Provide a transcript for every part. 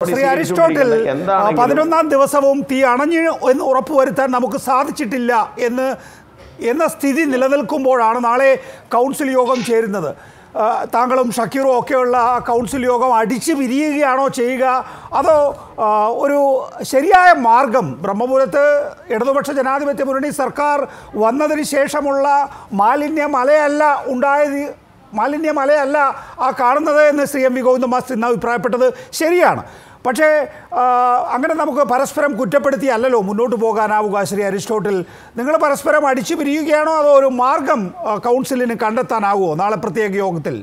Shri Aristotle സ്വീകരിച്ചുകൊണ്ടിരിക്കുന്നത് എന്താണെങ്കിലും പതിനൊന്നാം ദിവസവും തീ അണഞ്ഞു എന്ന് ഉറപ്പുവരുത്താൻ നമുക്ക് സാധിച്ചിട്ടില്ല എന്ന് എന്ന സ്ഥിതി നിലനിൽക്കുമ്പോഴാണ് നാളെ കൗൺസിൽ യോഗം ചേരുന്നത് ആ, താങ്കളും ഷക്കീറും ഒക്കെയുള്ള ആ കൗൺസിൽ യോഗം അടിച്ചു പിരിയുകയാണോ ചെയ്യുക അതോ ആ, ഒരു ശരിയായ മാർഗം ബ്രഹ്മപുരത്ത് ഇടതുപക്ഷ ജനാധിപത്യ മുന്നണി സർക്കാർ വന്നതിന് ശേഷമുള്ള മാലിന്യ മലയല്ല ഉണ്ടായത് മാലിന്യ മലയല്ല ആ കാണുന്നത് എന്ന് Shri M V Govinda master ഇന്ന് അഭിപ്രായപ്പെട്ടത് ശരിയാണ് പക്ഷേ ആ, അങ്ങനെ നമുക്ക് പരസ്പരം കുറ്റപ്പെടുത്തി അല്ലല്ലോ മുന്നോട്ട് പോകാനാവുക ശ്രീ അരിസ്റ്റോട്ടിൽ നിങ്ങൾ പരസ്പരം അടിച്ചു പിരിയുകയാണോ അതോ ഒരു മാർഗം ആ, കൗൺസിലിന് കണ്ടെത്താനാവുമോ നാളെ പ്രത്യേക യോഗത്തിൽ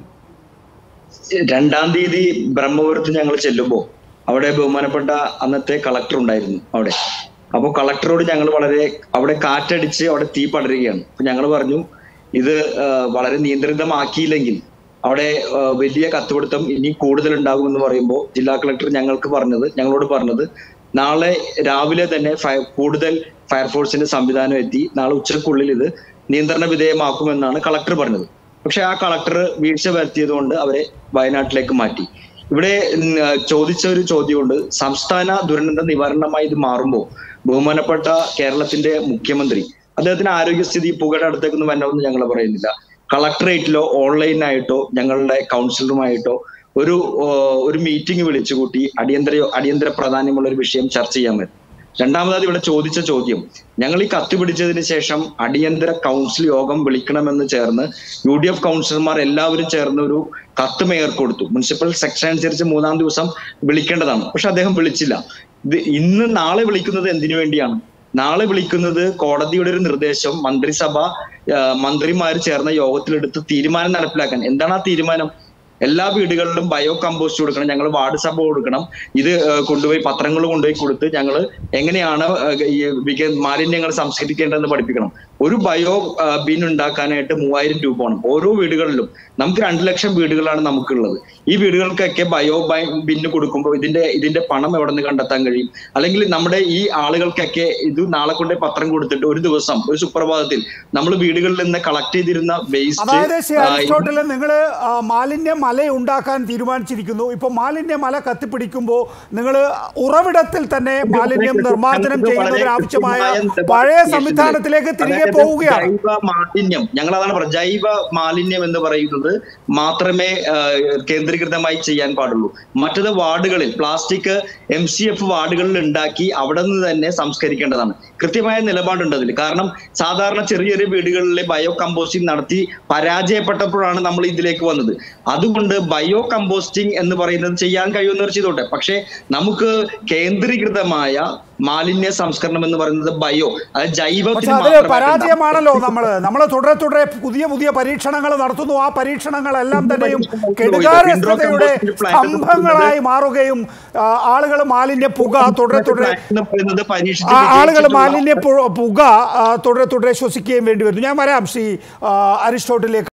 രണ്ടാം തീയതി ബ്രഹ്മപുരത്ത് ഞങ്ങൾ ചെല്ലുമ്പോൾ അവിടെ ബഹുമാനപ്പെട്ട അന്നത്തെ കളക്ടർ ഉണ്ടായിരുന്നു അവിടെ അപ്പോൾ കളക്ടറോട് ഞങ്ങൾ വളരെ അവിടെ കാറ്റടിച്ച് അവിടെ തീ പടരുകയാണ് അപ്പൊ ഞങ്ങൾ പറഞ്ഞു ഇത് ആ, വളരെ നിയന്ത്രിതമാക്കിയില്ലെങ്കിൽ അവിടെ ആ, വലിയ കത്തുപിടുത്തം ഇനി കൂടുതൽ ഉണ്ടാകുമെന്ന് പറയുമ്പോൾ ജില്ലാ കളക്ടർ ഞങ്ങൾക്ക് പറഞ്ഞത് ഞങ്ങളോട് പറഞ്ഞത് നാളെ രാവിലെ തന്നെ ഫയർ കൂടുതൽ ഫയർഫോഴ്സിന്റെ സംവിധാനം എത്തി നാളെ ഉച്ചക്കുള്ളിൽ ഇത് നിയന്ത്രണ വിധേയമാക്കുമെന്നാണ് കളക്ടർ പറഞ്ഞത് പക്ഷെ ആ കളക്ടർ വീഴ്ച വരുത്തിയതുകൊണ്ട് അവരെ വയനാട്ടിലേക്ക് മാറ്റി ഇവിടെ ഉം, ആ, ചോദിച്ച ഒരു ചോദ്യമുണ്ട് സംസ്ഥാന ദുരന്ത നിവാരണമായി ഇത് മാറുമ്പോൾ ബഹുമാനപ്പെട്ട കേരളത്തിന്റെ മുഖ്യമന്ത്രി അദ്ദേഹത്തിന് ആരോഗ്യസ്ഥിതി പുകയുടെ അടുത്തേക്കൊന്നും വരണമെന്ന് ഞങ്ങൾ പറയുന്നില്ല കളക്ടറേറ്റിലോ ഓൺലൈനായിട്ടോ ഞങ്ങളുടെ കൗൺസിലറുമായിട്ടോ ഒരു ആ, ഒരു മീറ്റിംഗ് വിളിച്ചുകൂട്ടി അടിയന്തര അടിയന്തര പ്രാധാന്യമുള്ള ഒരു വിഷയം ചർച്ച ചെയ്യാൻ പറ്റും രണ്ടാമതായി ഇവിടെ ചോദിച്ച ചോദ്യം ഞങ്ങൾ ഈ കത്ത് പിടിച്ചതിന് ശേഷം അടിയന്തര കൗൺസിൽ യോഗം വിളിക്കണമെന്ന് ചേർന്ന് യു ഡി എഫ് കൗൺസിലർമാർ എല്ലാവരും ചേർന്ന് ഒരു കത്ത് മേയർ കൊടുത്തു മുനിസിപ്പൽ സെക്ഷൻ അനുസരിച്ച് മൂന്നാം ദിവസം വിളിക്കേണ്ടതാണ് പക്ഷെ അദ്ദേഹം വിളിച്ചില്ല ഇത് ഇന്ന് നാളെ വിളിക്കുന്നത് എന്തിനു വേണ്ടിയാണ് നാളെ വിളിക്കുന്നത് കോടതിയുടെ ഒരു നിർദ്ദേശം മന്ത്രിസഭ ആ, മന്ത്രിമാർ ചേർന്ന യോഗത്തിലെടുത്ത് തീരുമാനം നടപ്പിലാക്കാൻ എന്താണ് ആ തീരുമാനം എല്ലാ വീടുകളിലും ബയോ കമ്പോസ്റ്റ് കൊടുക്കണം ഞങ്ങൾ വാർഡ് സഭ കൊടുക്കണം ഇത് ആ, കൊണ്ടുപോയി പത്രങ്ങൾ കൊണ്ടുപോയി കൊടുത്ത് ഞങ്ങൾ എങ്ങനെയാണ് ആ, ഈ വിക- മാലിന്യങ്ങൾ സംസ്കരിക്കേണ്ടതെന്ന് പഠിപ്പിക്കണം ഒരു ബയോ ആ, ബിൻ ഉണ്ടാക്കാനായിട്ട് മൂവായിരം രൂപ വേണം ഓരോ വീടുകളിലും നമുക്ക് രണ്ട് ലക്ഷം വീടുകളാണ് നമുക്കുള്ളത് ഈ വീടുകൾക്കൊക്കെ ബയോ ബൈ- ബിന്ന് കൊടുക്കുമ്പോൾ ഇതിന്റെ ഇതിന്റെ പണം എവിടെ നിന്ന് കണ്ടെത്താൻ കഴിയും അല്ലെങ്കിൽ നമ്മുടെ ഈ ആളുകൾക്കൊക്കെ ഇത് നാളെ കൊണ്ട് പത്രം കൊടുത്തിട്ട് ഒരു ദിവസം ഒരു സുപ്രഭാതത്തിൽ നമ്മൾ വീടുകളിൽ നിന്ന് കളക്ട് ചെയ്തിരുന്ന അതായത് ശ്രീ വേസ്റ്റ് അരിസ്റ്റോട്ടിൽ നിങ്ങൾ മാലിന്യ മല ഉണ്ടാക്കാൻ തീരുമാനിച്ചിരിക്കുന്നു ഇപ്പോൾ മാലിന്യ മല കത്തിപ്പിടിക്കുമ്പോൾ നിങ്ങൾ ഉറവിടത്തിൽ തന്നെ മാലിന്യം നിർമ്മാർജ്ജനം ചെയ്യുന്നതിന് ആവശ്യമായ പഴയ സംവിധാനത്തിലേക്ക് തിരികെ പോവുകയാണ് ജൈവ മാലിന്യം ഞങ്ങൾ അതാണ് പറയുന്നത് ജൈവ മാലിന്യം എന്ന് പറയുന്നത് മാത്രമേ ആ, കേന്ദ്രീകൃതമായി ചെയ്യാൻ പാടുള്ളൂ മറ്റത് വാർഡുകളിൽ പ്ലാസ്റ്റിക് എം സി എഫ് വാർഡുകളിൽ ഉണ്ടാക്കി അവിടെ നിന്ന് തന്നെ സംസ്കരിക്കേണ്ടതാണ് കൃത്യമായ നിലപാടുണ്ട് അതിൽ കാരണം സാധാരണ ചെറിയ ചെറിയ വീടുകളിലെ ബയോ കമ്പോസ്റ്റിംഗ് നടത്തി പരാജയപ്പെട്ടപ്പോഴാണ് നമ്മൾ ഇതിലേക്ക് വന്നത് അതുകൊണ്ട് ബയോ കമ്പോസ്റ്റിംഗ് എന്ന് പറയുന്നത് ചെയ്യാൻ കഴിയുന്നവർ ചെയ്തോട്ടെ പക്ഷേ നമുക്ക് കേന്ദ്രീകൃതമായ മാലിന്യ സംസ്കരണം എന്ന് പറയുന്നത് ബയോ അത് പക്ഷെ ജൈവത്തിന് അതിൽ മാത്രമായിട്ട് പരാജയമാണല്ലോ നമ്മൾ നമ്മൾ തുടരെ തുടരെ പുതിയ പുതിയ പരീക്ഷണങ്ങൾ നടത്തുന്നു ആ പരീക്ഷണങ്ങളെല്ലാം തന്നെയും കെടുകാര്യസ്ഥതയുടെ സ്തംഭങ്ങളായി മാറുകയും ആളുകൾ മാലിന്യ പുക തുടരെ തുടരെ എന്ന് പറയുന്നത് പരീക്ഷിച്ച് ആ- ആളുകൾ വിജയിച്ചിട്ടുള്ള മാലിന്യ പു- പുക ആ, തുടരെ തുടരെ ശ്വസിക്കുകയും വേണ്ടി വരുന്നു ഞാൻ വരാം ശ്രീ ആ, അരിസ്റ്റോട്ടിലേക്ക്